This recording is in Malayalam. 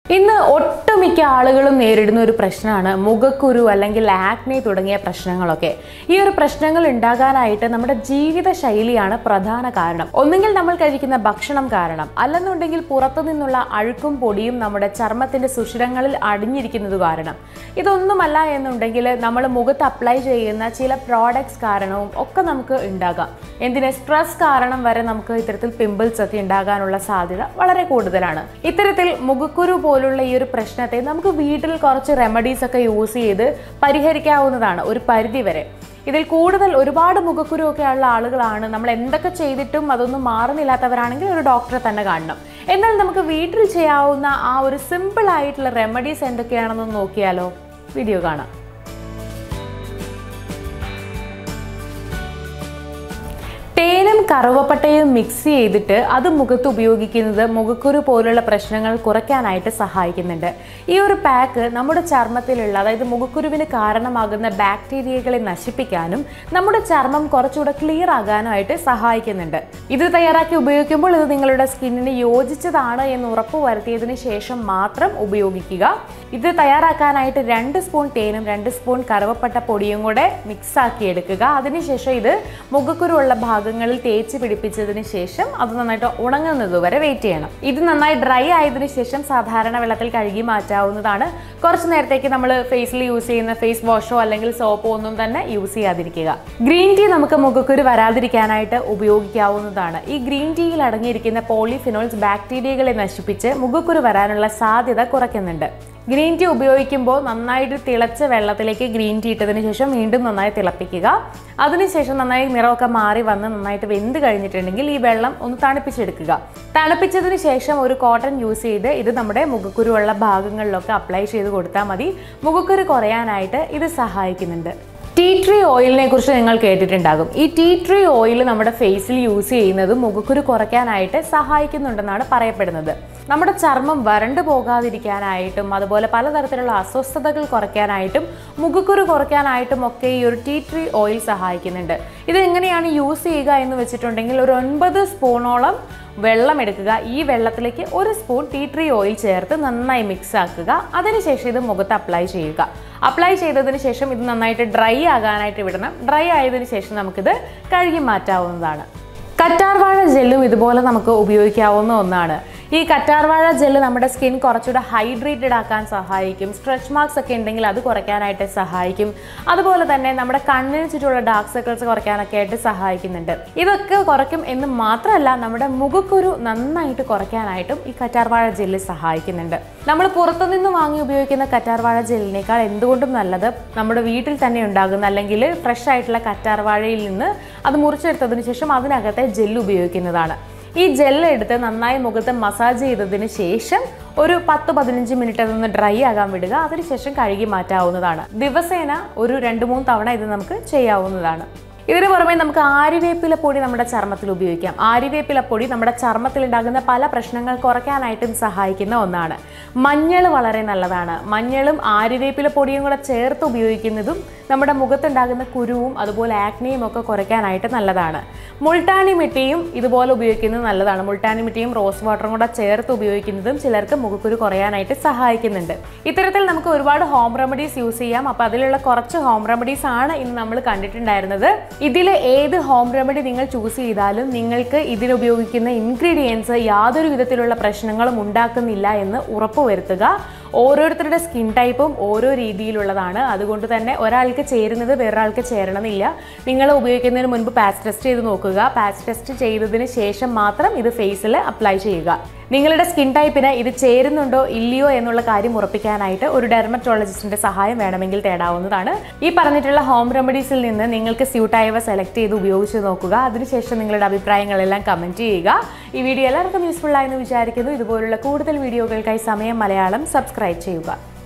ഇന്ന് ഒട്ടുമിക്ക ആളുകളും നേരിടുന്ന ഒരു പ്രശ്നമാണ് മുഖക്കുരു അല്ലെങ്കിൽ ആക്നെ തുടങ്ങിയ പ്രശ്നങ്ങളൊക്കെ ഈ ഒരു പ്രശ്നങ്ങൾ ഉണ്ടാകാനായിട്ട് നമ്മുടെ ജീവിത ശൈലിയാണ് പ്രധാന കാരണം ഒന്നുകിൽ നമ്മൾ കഴിക്കുന്ന ഭക്ഷണം കാരണം അല്ലെന്നുണ്ടെങ്കിൽ പുറത്തു നിന്നുള്ള അഴുക്കും പൊടിയും നമ്മുടെ ചർമ്മത്തിന്റെ സുഷിരങ്ങളിൽ അടിഞ്ഞിരിക്കുന്നത് കാരണം ഇതൊന്നുമല്ല എന്നുണ്ടെങ്കിൽ നമ്മൾ മുഖത്ത് അപ്ലൈ ചെയ്യുന്ന ചില പ്രോഡക്ട്സ് കാരണവും ഒക്കെ നമുക്ക് ഉണ്ടാകാം എന്തിന് സ്ട്രെസ് കാരണം വരെ നമുക്ക് ഇത്തരത്തിൽ പിമ്പിൾസ് ഒക്കെ ഉണ്ടാകാനുള്ള സാധ്യത വളരെ കൂടുതലാണ് ഇത്തരത്തിൽ മുഖക്കുരു പോലുള്ള ഈ ഒരു പ്രശ്നത്തെ നമുക്ക് വീട്ടിൽ കുറച്ച് റെമഡീസ് ഒക്കെ യൂസ് ചെയ്ത് പരിഹരിക്കാവുന്നതാണ് ഒരു പരിധി വരെ ഇതിൽ കൂടുതൽ ഒരുപാട് മുഖക്കുരു ഒക്കെ ഉള്ള ആളുകളാണ് നമ്മൾ എന്തൊക്കെ ചെയ്തിട്ടും അതൊന്നും മാറുന്നില്ലാത്തവരാണെങ്കിൽ ഒരു ഡോക്ടറെ തന്നെ കാണണം എന്നാൽ നമുക്ക് വീട്ടിൽ ചെയ്യാവുന്ന ആ ഒരു സിമ്പിൾ ആയിട്ടുള്ള റെമഡീസ് എന്തൊക്കെയാണെന്ന് നോക്കിയാലോ വീഡിയോ കാണാം തേനും കറുവപ്പട്ടയും മിക്സ് ചെയ്തിട്ട് അത് മുഖത്ത് ഉപയോഗിക്കുന്നത് മുഖക്കുരു പോലുള്ള പ്രശ്നങ്ങൾ കുറയ്ക്കാനായിട്ട് സഹായിക്കുന്നുണ്ട് ഈ ഒരു പാക്ക് നമ്മുടെ ചർമ്മത്തിലുള്ള അതായത് മുഖക്കുരുവിന് കാരണമാകുന്ന ബാക്ടീരിയകളെ നശിപ്പിക്കാനും നമ്മുടെ ചർമ്മം കുറച്ചുകൂടെ ക്ലിയർ ആകാനായിട്ട് സഹായിക്കുന്നുണ്ട് ഇത് തയ്യാറാക്കി ഉപയോഗിക്കുമ്പോൾ ഇത് നിങ്ങളുടെ സ്കിന്നിന് യോജിച്ചതാണ് എന്ന് ഉറപ്പ് വരുത്തിയതിന് ശേഷം മാത്രം ഉപയോഗിക്കുക ഇത് തയ്യാറാക്കാനായിട്ട് രണ്ട് സ്പൂൺ തേനും രണ്ട് സ്പൂൺ കറുവപ്പട്ട പൊടിയും കൂടെ മിക്സ് ആക്കി എടുക്കുക അതിനുശേഷം ഇത് മുഖക്കുരു ഉള്ള ഭാഗങ്ങളിൽ തേച്ച് പിടിപ്പിച്ചതിന് ശേഷം അത് നന്നായിട്ട് ഉണങ്ങുന്നത് വരെ വെയിറ്റ് ചെയ്യണം ഇത് നന്നായി ഡ്രൈ ആയതിനു ശേഷം സാധാരണ വെള്ളത്തിൽ കഴുകി മാറ്റാവുന്നതാണ് കുറച്ച് നേരത്തേക്ക് നമ്മൾ ഫേസിൽ യൂസ് ചെയ്യുന്ന ഫേസ് വാഷോ അല്ലെങ്കിൽ സോപ്പോ ഒന്നും തന്നെ യൂസ് ചെയ്യാതിരിക്കുക ഗ്രീൻ ടീ നമുക്ക് മുഖക്കുരു വരാതിരിക്കാനായിട്ട് ഉപയോഗിക്കാവുന്നതാണ് ഈ ഗ്രീൻ ടീയിൽ അടങ്ങിയിരിക്കുന്ന പോളിഫിനോൾസ് ബാക്ടീരിയകളെ നശിപ്പിച്ച് മുഖക്കുരു വരാനുള്ള സാധ്യത കുറയ്ക്കുന്നുണ്ട് ഗ്രീൻ ടീ ഉപയോഗിക്കുമ്പോൾ നന്നായിട്ട് തിളച്ച വെള്ളത്തിലേക്ക് ഗ്രീൻ ടീ ഇട്ടതിന് ശേഷം വീണ്ടും നന്നായി തിളപ്പിക്കുക അതിനുശേഷം നന്നായി നിറമൊക്കെ മാറി വന്ന് നന്നായിട്ട് വെന്ത് കഴിഞ്ഞിട്ടുണ്ടെങ്കിൽ ഈ വെള്ളം ഒന്ന് തണുപ്പിച്ചെടുക്കുക തണുപ്പിച്ചതിന് ശേഷം ഒരു കോട്ടൺ യൂസ് ചെയ്ത് ഇത് നമ്മുടെ മുഖക്കുരുവുള്ള ഭാഗങ്ങളിലൊക്കെ അപ്ലൈ ചെയ്ത് കൊടുത്താൽ മതി മുഖക്കുരു കുറയാനായിട്ട് ഇത് സഹായിക്കുന്നുണ്ട് ടീ ട്രീ ഓയിലിനെ കുറിച്ച് നിങ്ങൾ കേട്ടിട്ടുണ്ടാകും ഈ ടീ ട്രീ ഓയിൽ നമ്മുടെ ഫേസിൽ യൂസ് ചെയ്യുന്നത് മുഖക്കുരു കുറയ്ക്കാനായിട്ട് സഹായിക്കുന്നുണ്ടെന്നാണ് പറയപ്പെടുന്നത് നമ്മുടെ ചർമ്മം വരണ്ടു പോകാതിരിക്കാനായിട്ടും അതുപോലെ പലതരത്തിലുള്ള അസ്വസ്ഥതകൾ കുറയ്ക്കാനായിട്ടും മുഖക്കുരു കുറയ്ക്കാനായിട്ടും ഒക്കെ ഈ ഒരു ടീ ട്രീ ഓയിൽ സഹായിക്കുന്നുണ്ട് ഇത് എങ്ങനെയാണ് യൂസ് ചെയ്യുക എന്ന് വെച്ചിട്ടുണ്ടെങ്കിൽ ഒരു ഒൻപത് സ്പൂണോളം വെള്ളം എടുക്കുക ഈ വെള്ളത്തിലേക്ക് ഒരു സ്പൂൺ ടീ ട്രീ ഓയിൽ ചേർത്ത് നന്നായി മിക്സ് ആക്കുക അതിനുശേഷം ഇത് മുഖത്ത് അപ്ലൈ ചെയ്യുക അപ്ലൈ ചെയ്തതിന് ശേഷം ഇത് നന്നായിട്ട് ഡ്രൈ ആകാനായിട്ട് വിടണം ഡ്രൈ ആയതിനു ശേഷം നമുക്കിത് കഴുകി മാറ്റാവുന്നതാണ് കറ്റാർവാഴ ജെല്ലും ഇതുപോലെ നമുക്ക് ഉപയോഗിക്കാവുന്ന ഒന്നാണ് ഈ കറ്റാർവാഴ ജെല്ല് നമ്മുടെ സ്കിൻ കുറച്ചുകൂടെ ഹൈഡ്രേറ്റഡ് ആക്കാൻ സഹായിക്കും സ്ട്രെച്ച് മാർക്സ് ഒക്കെ ഉണ്ടെങ്കിൽ അത് കുറയ്ക്കാനായിട്ട് സഹായിക്കും അതുപോലെ തന്നെ നമ്മുടെ കണ്ണിന് ചുറ്റുമുള്ള ഡാർക്ക് സർക്കിൾസ് കുറയ്ക്കാനൊക്കെ ആയിട്ട് സഹായിക്കുന്നുണ്ട് ഇതൊക്കെ കുറയ്ക്കും എന്ന് മാത്രമല്ല നമ്മുടെ മുഖക്കുരു നന്നായിട്ട് കുറയ്ക്കാനായിട്ടും ഈ കറ്റാർവാഴ ജെല്ല് സഹായിക്കുന്നുണ്ട് നമ്മൾ പുറത്തുനിന്ന് വാങ്ങി ഉപയോഗിക്കുന്ന കറ്റാർവാഴ ജെല്ലിനേക്കാൾ എന്തുകൊണ്ടും നല്ലത് നമ്മുടെ വീട്ടിൽ തന്നെ ഉണ്ടാകുന്ന അല്ലെങ്കിൽ ഫ്രഷ് ആയിട്ടുള്ള കറ്റാർവാഴയിൽ നിന്ന് അത് മുറിച്ചെടുത്തതിന് ശേഷം അതിനകത്തെ ജെല്ല് ഉപയോഗിക്കുന്നതാണ് ഈ ജെല്ല് എടുത്ത് നന്നായി മുഖത്ത് മസാജ് ചെയ്തതിന് ശേഷം ഒരു പത്ത് പതിനഞ്ച് മിനിറ്റ് അതൊന്ന് ഡ്രൈ ആകാൻ വിടുക അതിനുശേഷം കഴുകി മാറ്റാവുന്നതാണ് ദിവസേന ഒരു രണ്ട് മൂന്ന് തവണ ഇത് നമുക്ക് ചെയ്യാവുന്നതാണ് ഇതിന് പുറമെ നമുക്ക് ആര്യവേപ്പില പൊടി നമ്മുടെ ചർമ്മത്തിൽ ഉപയോഗിക്കാം ആര്യവേപ്പില പൊടി നമ്മുടെ ചർമ്മത്തിൽ ഉണ്ടാകുന്ന പല പ്രശ്നങ്ങൾ കുറയ്ക്കാനായിട്ടും സഹായിക്കുന്ന ഒന്നാണ് മഞ്ഞൾ വളരെ നല്ലതാണ് മഞ്ഞളും ആര്യവേപ്പില പൊടിയും കൂടെ ചേർത്ത് ഉപയോഗിക്കുന്നതും നമ്മുടെ മുഖത്തുണ്ടാകുന്ന കുരുവും അതുപോലെ ആക്നെയും ഒക്കെ കുറയ്ക്കാനായിട്ട് നല്ലതാണ് മുൾട്ടാനി മിട്ടിയും ഇതുപോലെ ഉപയോഗിക്കുന്നത് നല്ലതാണ് മുൾട്ടാനി മിട്ടിയും റോസ് വാട്ടറും കൂടെ ചേർത്ത് ഉപയോഗിക്കുന്നതും ചിലർക്ക് മുഖക്കുരു കുറയാനായിട്ട് സഹായിക്കുന്നുണ്ട് ഇത്തരത്തിൽ നമുക്ക് ഒരുപാട് ഹോം റെമഡീസ് യൂസ് ചെയ്യാം അപ്പോൾ അതിലുള്ള കുറച്ച് ഹോം റെമഡീസ് ആണ് ഇന്ന് നമ്മൾ കണ്ടിട്ടുണ്ടായിരുന്നത് ഇതിൽ ഏത് ഹോം റെമഡി നിങ്ങൾ ചൂസ് ചെയ്താലും നിങ്ങൾക്ക് ഇതിൽ ഉപയോഗിക്കുന്ന ഇൻഗ്രീഡിയൻസ് യാതൊരു വിധത്തിലുള്ള പ്രശ്നങ്ങളും ഉണ്ടാക്കുന്നില്ല എന്ന് ഉറപ്പുവരുത്തുക ഓരോരുത്തരുടെ സ്കിൻ ടൈപ്പും ഓരോ രീതിയിലുള്ളതാണ് അതുകൊണ്ട് തന്നെ ഒരാൾക്ക് ചേരുന്നത് വേറൊരാൾക്ക് ചേരണമെന്നില്ല നിങ്ങൾ ഉപയോഗിക്കുന്നതിന് മുൻപ് പാച്ച് ടെസ്റ്റ് ചെയ്ത് നോക്കുക പാച്ച് ടെസ്റ്റ് ചെയ്തതിന് ശേഷം മാത്രം ഇത് ഫേസിൽ അപ്ലൈ ചെയ്യുക നിങ്ങളുടെ സ്കിൻ ടൈപ്പിന് ഇത് ചേരുന്നുണ്ടോ ഇല്ലയോ എന്നുള്ള കാര്യം ഉറപ്പിക്കാനായിട്ട് ഒരു ഡെർമറ്റോളജിസ്റ്റിന്റെ സഹായം വേണമെങ്കിൽ തേടാവുന്നതാണ് ഈ പറഞ്ഞിട്ടുള്ള ഹോം റെമഡീസിൽ നിന്ന് നിങ്ങൾക്ക് സ്യൂട്ടായവ സെലക്ട് ചെയ്ത് ഉപയോഗിച്ച് നോക്കുക അതിനുശേഷം നിങ്ങളുടെ അഭിപ്രായങ്ങളെല്ലാം കമൻറ്റ് ചെയ്യുക ഈ വീഡിയോ എല്ലാവർക്കും യൂസ്ഫുൾ ആയെന്ന് വിചാരിക്കുന്നു ഇതുപോലുള്ള കൂടുതൽ വീഡിയോകൾക്കായി സമയം മലയാളം സബ്സ്ക്രൈബ് ചെയ്യുക